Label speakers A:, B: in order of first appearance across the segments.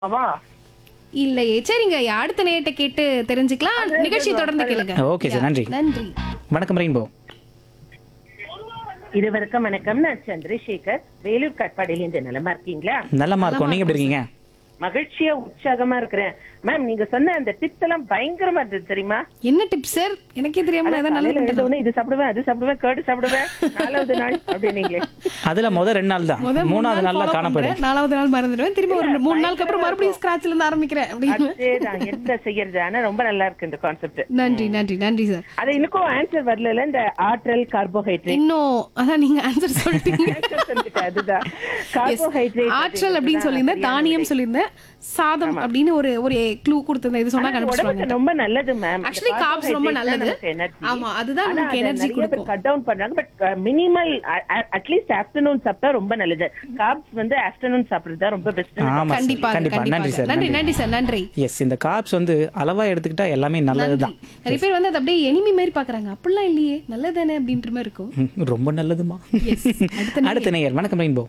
A: வா
B: இல்லையே சரிங்க அடுத்த நேரத்தை கேட்டு தெரிஞ்சுக்கலாம் நிகழ்ச்சி தொடர்ந்து கேளுங்க
C: ஓகே சார் நன்றி
B: நன்றி
C: வணக்கம் ரெயின்போ
A: இருவருக்கும் வணக்கம் நான் சந்திரசேகர் வேலூர் கட்பாடியில இருந்து நலமா இருக்கீங்களா
C: நல்லமா இருக்கும் நீங்க எப்படி இருக்கீங்க
A: மகிழ்ச்சியா உற்சாகமா இருக்கிறேன் மேம் நீங்க சொன்ன அந்த டிப்ஸ் எல்லாம் பயங்கரமா இருந்தது தெரியுமா
B: என்ன டிப்ஸ் சார் எனக்கே தெரியாம நான் ஏதாவது
A: காலையில
B: நல்லது
A: எழுந்த உடனே இது சாப்பிடுவேன் அது சாப்பிடுவேன் கேர்டு சாப்பிடுவேன் நாலாவது நாள் அப்படின்னீங்களே
C: அதுல முத ரெண்டு நாள் தான்
B: முத மூணு
C: மூணாவது
B: நாள்
C: நாள்ல
B: follow
C: காணப்படும்
B: பண்றேன். நாலாவது நாள் மறந்துடுவேன் திரும்ப ஒரு மூணு நாளுக்கு அப்புறம் மறுபடியும் ஸ்கிராச்ல இருந்து ஆரம்பிக்கிறேன் அப்படின்னு
A: அதேதான் என்ன செய்யறது ஆனா ரொம்ப நல்லா இருக்கு இந்த கான்செப்ட்
B: நன்றி நன்றி நன்றி சார்
A: அது இன்னும் ஆன்சர் வரல இந்த ஆற்றல் கார்போஹைட்ரேட்
B: இன்னும் அதான் நீங்க ஆன்சர் சொல்லிட்டீங்க
A: அதுதான்
B: Yes.
A: கார்போஹைட்ரேட்
B: ஆற்றல் அப்படின்னு சொல்லியிருந்தேன் தானியம் சொல்லியிருந்தேன் சாதம் அப்படின்னு ஒரு ஒரு க்ளூ கொடுத்திருந்தேன் இது சொன்னா கண்டுபிடிச்சிருவாங்க
A: ரொம்ப நல்லது மேம்
B: ஆக்சுவலி காப்ஸ் ரொம்ப நல்லது ஆமா அதுதான் நமக்கு எனர்ஜி கொடுக்கும்
A: கட் டவுன் பண்றாங்க பட் மினிமல் அட்லீஸ்ட் ஆஃப்டர்நூன் சாப்பிட்டா ரொம்ப நல்லது காப்ஸ் வந்து ஆஃப்டர்நூன் சாப்பிடுறது தான் ரொம்ப பெஸ்ட்
C: ஆமா
B: கண்டிப்பா
C: சார் கண்டிப்பா நன்றி சார்
B: நன்றி நன்றி சார் நன்றி
C: எஸ் இந்த காப்ஸ் வந்து அளவா எடுத்துக்கிட்டா எல்லாமே நல்லதுதான்
B: நிறைய பேர் வந்து அது அப்படியே எனிமி மாதிரி பாக்குறாங்க அப்படிலாம் இல்லையே நல்லதானே அப்படின்ற மாதிரி இருக்கும்
C: ம், ரொம்ப நல்லதுமா
B: Yes. அடுத்த
C: அடுத்த நேயர் வணக்கம் ரெயின்போ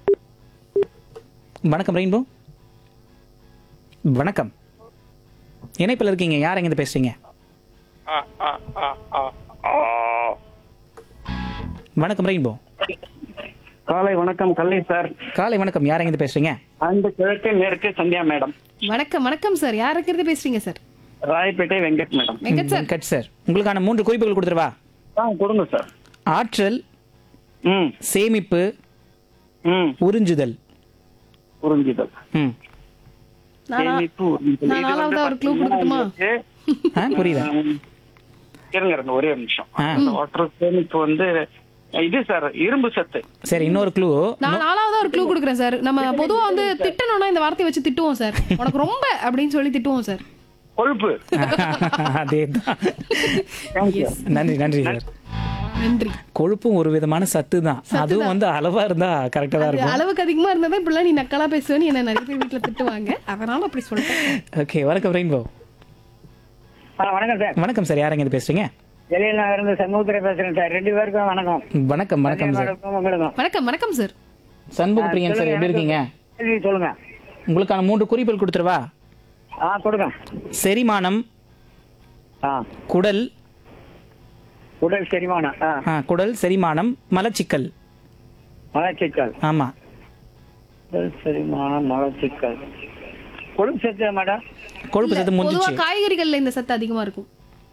C: வணக்கம் ரெயின்போ வணக்கம் இணைப்பில் இருக்கீங்க யார் எங்க பேசுறீங்க வணக்கம் ரெயின்போ
D: காலை வணக்கம் கல்லை சார்
C: காலை வணக்கம் யார் எங்க பேசுறீங்க
D: அந்த கிழக்கு மேற்கு சந்தியா மேடம்
B: வணக்கம் வணக்கம் சார் யார் இருக்கிறது பேசுறீங்க sir
D: Royapettah Venkat madam
B: Venkat sir
C: Venkat sir உங்களுக்கான மூன்று குறிப்புகள் கொடுத்துருவா
D: ஆ கொடுங்க சார்
C: ஆற்றல்
D: ம்
C: சேமிப்பு
D: ம்
C: உறிஞ்சுதல்
D: புரிஞ்சுதல்
C: ம்
B: நானா-
D: சேமிப்பு உறிஞ்சுதல்.
B: நான்
D: இது வந்து
B: நாலாவதா ஒரு clue
D: பாத்தீங்கன்னா
B: கொடுக்கட்டுமா?
D: உங்களுக்கு,
C: ஆ புரியுதா
D: ம், இருங்க இருங்க ஒரே ஒரு நிமிஷம்
C: ஆ.
D: வாட்டர் சேமிப்பு வந்து இது சார் இரும்பு சத்து
C: சரி இன்னொரு க்ளூ
B: நான் நாலாவதா ஒரு க்ளூ கொடுக்குறேன் சார் நம்ம பொதுவா வந்து திட்டணும்னா இந்த வார்த்தையை வச்சு திட்டுவோம் சார் உனக்கு ரொம்ப அப்படின்னு சொல்லி திட்டுவோம் சார்
D: கொழுப்பு
C: அதே தான்
D: தேங்க்யூ
C: நன்றி நன்றி சார்
B: நன்றி
C: கொழுப்பும் ஒரு விதமான சத்து தான் அதுவும் வந்து அளவா இருந்தா கரெக்டா தான்
B: அது
C: இருக்கும்
B: அளவுக்கு அதிகமா இருந்தா இப்படிலாம் நீ நக்கலா பேசுவேன்னு என்ன நிறைய பேர் வீட்டுல திட்டுவாங்க அதனால அப்படி சொல்லிட்டேன்
C: ஓகே வணக்கம் ரெயின்போ
D: வணக்கம் சார்
C: வணக்கம் சார் யார் எங்க பேசுறீங்க
D: வெளியில நான் இருந்து சண்முகத்துல பேசுறேன் சார் ரெண்டு பேருக்கும் வணக்கம்
C: வணக்கம் வணக்கம் சார்
D: உங்களுக்கும்
B: வணக்கம் வணக்கம் சார்
C: சண்முக பிரியன் சார் எப்படி இருக்கீங்க
D: சொல்லுங்க
C: உங்களுக்கான மூன்று குறிப்புகள் கொடுத்துருவா
D: ஆ கொடுங்க
C: செரிமானம்
D: ஆ
C: குடல்
D: உடல் செரிமானம் ஆ
C: ஆ, குடல் செரிமானம் மலச்சிக்கல்
D: மலச்சிக்கல்
C: ஆமா
D: உடல் செரிமானம் மலச்சிக்கல் கொழுப்பு சத்து மேடம்
C: கொழுப்பு சத்து
B: பொதுவா
C: முந்திச்சு
B: காய்கறிகள்ல இந்த சத்து அதிகமா இருக்கும்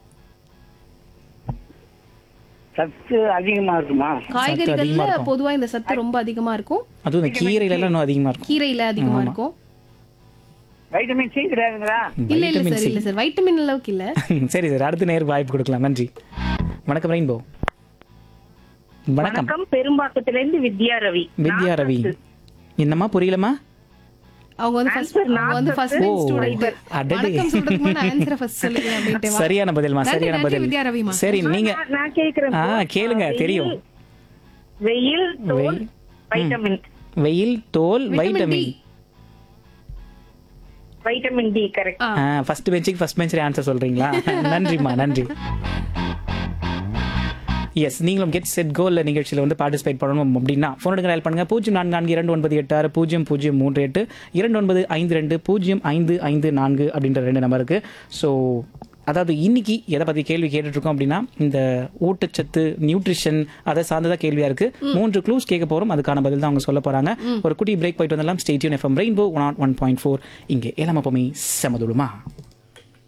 D: சத்து அதிகமா இருக்குமா
B: காய்கறிகள்ல பொதுவா இந்த சத்து ரொம்ப அதிகமா இருக்கும்
C: அதுவும் இந்த கீரையில எல்லாம் இன்னும் அதிகமா இருக்கும்
B: கீரையில அதிகமா இருக்கும்
D: வைட்டமின் சி கிடையாதுங்களா
B: இல்ல இல்ல
C: வைட்டமின்
B: சார்
C: சி
B: இல்ல சார் வைட்டமின் அளவுக்கு இல்ல
C: சரி சார் அடுத்த நேருக்கு வாய்ப்பு கொடுக்கலாம் நன்றி வணக்கம் ரெயின்போ வணக்கம்
A: வணக்கம் பெரும்பாக்கத்துல இருந்து வித்யா ரவி
C: வித்யா ரவி என்னம்மா புரியலமா
B: அவங்க வந்து ஃபர்ஸ்ட் அவங்க வந்து ஃபர்ஸ்ட்
C: ஓ,
B: ஸ்டூடெண்ட்
C: அடடே.
B: வணக்கம் சொல்றதுக்கு முன்னாடி ஆன்சரை ஃபர்ஸ்ட் சொல்லுங்க அப்படின்ட்டு வா.
C: சரியான பதில்மா
B: நன்றி,
C: சரியான
B: நன்றி,
C: பதில்
B: வித்யா ரவிமா.
C: சரி நீங்க
A: நான் நான் கேக்குறேன்
C: ஆ கேளுங்க தெரியும்
A: வெயில் தோல்
C: வெயில்.
A: வைட்டமின்
C: வெயில் தோல்
B: vitamin D.
C: Vitamin
A: vitamin D correct
B: ஆ.
C: ஃபர்ஸ்ட் பெஞ்சுக்கு ஃபர்ஸ்ட் பெஞ்ச் ஆன்சர் சொல்றீங்களா நன்றிம்மா நன்றி எஸ் நீங்களும் கெட் செட் கோல் நிகழ்ச்சியில் வந்து பார்ட்டிசிபேட் பண்ணணும் அப்படின்னா ஃபோன் எடுக்க டயல் பண்ணுங்க பூஜ்ஜியம் நான்கு நான்கு இரண்டு ஒன்பது எட்டு ஆறு பூஜ்ஜியம் பூஜ்ஜியம் மூன்று எட்டு இரண்டு ஒன்பது ஐந்து ரெண்டு பூஜ்ஜியம் ஐந்து ஐந்து நான்கு அப்படின்ற ரெண்டு நம்பருக்கு ஸோ அதாவது இன்னைக்கு எதை பத்தி கேள்வி கேட்டுட்டு இருக்கோம் அப்படின்னா இந்த ஊட்டச்சத்து நியூட்ரிஷன் அதை சார்ந்ததா கேள்வியா இருக்கு மூன்று க்ளூஸ் கேட்க போறோம் அதுக்கான பதில் தான் அவங்க சொல்ல போறாங்க ஒரு குட்டி பிரேக் போயிட்டு வந்தெல்லாம் stay tuned FM rainbow one one point four இங்கே ஏழாம பொம்மி செமதுடுமா